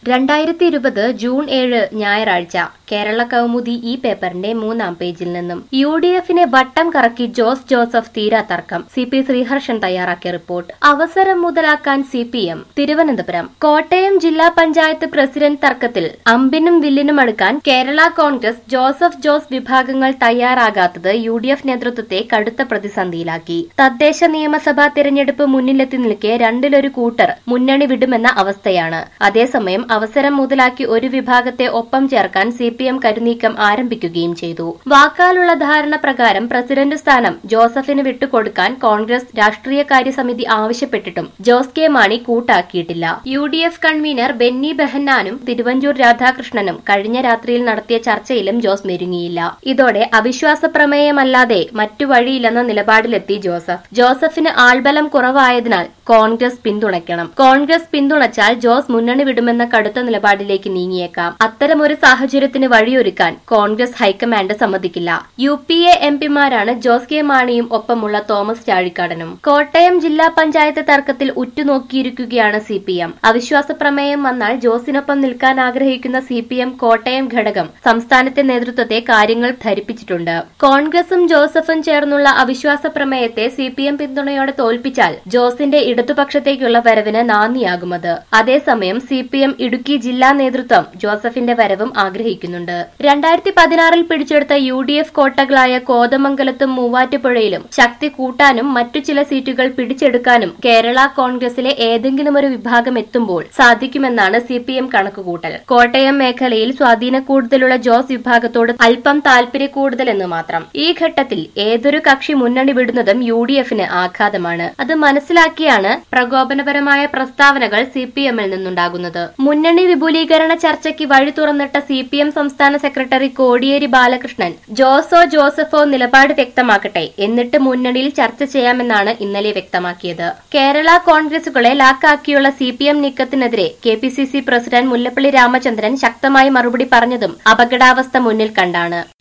രണ്ടായിരത്തി ഇരുപത് ജൂൺ ഏഴ് ഞായറാഴ്ച കേരള കൗമുദി ഈ പേപ്പറിന്റെ മൂന്നാം പേജിൽ നിന്നും യു ഡി എഫിനെ വട്ടം കറക്കി ജോസ് ജോസഫ് തീരാ തർക്കം സി പി ശ്രീഹർഷൻ തയ്യാറാക്കിയ റിപ്പോർട്ട് അവസരം മുതലാക്കാൻ C P M Thiruvananthapuram Kottayam ജില്ലാ പഞ്ചായത്ത് പ്രസിഡന്റ് തർക്കത്തിൽ അമ്പിനും വില്ലിനും അടുക്കാൻ കേരള കോൺഗ്രസ് ജോസഫ് ജോസ് വിഭാഗങ്ങൾ തയ്യാറാകാത്തത് യു ഡി എഫ് നേതൃത്വത്തെ കടുത്ത പ്രതിസന്ധിയിലാക്കി തദ്ദേശ നിയമസഭാ തിരഞ്ഞെടുപ്പ് മുന്നിലെത്തി നിൽക്കെ രണ്ടിലൊരു കൂട്ടർ മുന്നണി വിടുമെന്ന അവസ്ഥയാണ് അതേസമയം അവസരം മുതലാക്കി ഒരു വിഭാഗത്തെ ഒപ്പം ചേർക്കാൻ സി പി എം കരുനീക്കം ആരംഭിക്കുകയും ചെയ്തു വാക്കാലുള്ള ധാരണ പ്രകാരം പ്രസിഡന്റ് സ്ഥാനം ജോസഫിന് വിട്ടുകൊടുക്കാൻ കോൺഗ്രസ് രാഷ്ട്രീയകാര്യ സമിതി ആവശ്യപ്പെട്ടിട്ടും ജോസ് കെ മാണി കൂട്ടാക്കിയിട്ടില്ല U D F convener Benny ബെഹന്നാനും തിരുവഞ്ചൂർ രാധാകൃഷ്ണനും കഴിഞ്ഞ രാത്രിയിൽ നടത്തിയ ചർച്ചയിലും ജോസ് മെരുങ്ങിയില്ല ഇതോടെ അവിശ്വാസ പ്രമേയമല്ലാതെ മറ്റു വഴിയില്ലെന്ന നിലപാടിലെത്തി ജോസഫ് ജോസഫിന് ആൾബലം കുറവായതിനാൽ കോൺഗ്രസ് പിന്തുണയ്ക്കണം കോൺഗ്രസ് പിന്തുണച്ചാൽ ജോസ് മുന്നണി വിടുമെന്ന കടുത്ത നിലപാടിലേക്ക് നീങ്ങിയേക്കാം അത്തരമൊരു സാഹചര്യത്തിന് വഴിയൊരുക്കാൻ കോൺഗ്രസ് ഹൈക്കമാൻഡ് സമ്മതിക്കില്ല യു പി എ എം പിമാരാണ് ജോസ് കെ മാണിയും ഒപ്പമുള്ള തോമസ് ചാഴിക്കാടനും കോട്ടയം ജില്ലാ പഞ്ചായത്ത് തർക്കത്തിൽ ഉറ്റുനോക്കിയിരിക്കുകയാണ് സി പി എം അവിശ്വാസ പ്രമേയം വന്നാൽ ജോസിനൊപ്പം നിൽക്കാൻ ആഗ്രഹിക്കുന്ന സി പി എം കോട്ടയം ഘടകം സംസ്ഥാനത്തെ നേതൃത്വത്തെ കാര്യങ്ങൾ ധരിപ്പിച്ചിട്ടുണ്ട് കോൺഗ്രസും ജോസഫും ചേർന്നുള്ള അവിശ്വാസ പ്രമേയത്തെ സി പി എം പിന്തുണയോടെ തോൽപ്പിച്ചാൽ ജോസിന്റെ ഇടതുപക്ഷത്തേക്കുള്ള വരവിന് നാന്ദിയാകുമത് അതേസമയം സി പി എം ഇടുക്കി ജില്ലാ നേതൃത്വം ജോസഫിന്റെ വരവും ആഗ്രഹിക്കുന്നുണ്ട് രണ്ടായിരത്തി പതിനാറിൽ പിടിച്ചെടുത്ത യു ഡി എഫ് കോട്ടകളായ കോതമംഗലത്തും മൂവാറ്റുപുഴയിലും ശക്തി കൂട്ടാനും മറ്റു ചില സീറ്റുകൾ പിടിച്ചെടുക്കാനും കേരള കോൺഗ്രസിലെ ഏതെങ്കിലും ഒരു വിഭാഗം എത്തുമ്പോൾ സാധിക്കുമെന്നാണ് സി പി എം കണക്കുകൂട്ടൽ കോട്ടയം മേഖലയിൽ സ്വാധീന കൂടുതലുള്ള ജോസ് വിഭാഗത്തോട് അല്പം താൽപര്യ കൂടുതലെന്ന് മാത്രം ഈ ഘട്ടത്തിൽ ഏതൊരു കക്ഷി മുന്നണി വിടുന്നതും യു ഡി എഫിന് ആഘാതമാണ് അത് മനസ്സിലാക്കിയാണ് പ്രകോപനപരമായ പ്രസ്താവനകൾ സി പി എമ്മിൽ നിന്നുണ്ടാകുന്നത് മുന്നണി വിപുലീകരണ ചർച്ചയ്ക്ക് വഴി തുറന്നിട്ട സി പി എം സംസ്ഥാന സെക്രട്ടറി കോടിയേരി ബാലകൃഷ്ണൻ ജോസോ ജോസഫോ നിലപാട് വ്യക്തമാക്കട്ടെ എന്നിട്ട് മുന്നണിയിൽ ചർച്ച ചെയ്യാമെന്നാണ് ഇന്നലെ വ്യക്തമാക്കിയത് കേരള കോൺഗ്രസുകളെ ലാക്കാക്കിയുള്ള സി പി എം നീക്കത്തിനെതിരെ K P C C president Mullappally Ramachandran ശക്തമായി മറുപടി പറഞ്ഞതും അപകടാവസ്ഥ മുന്നിൽ കണ്ടാണ്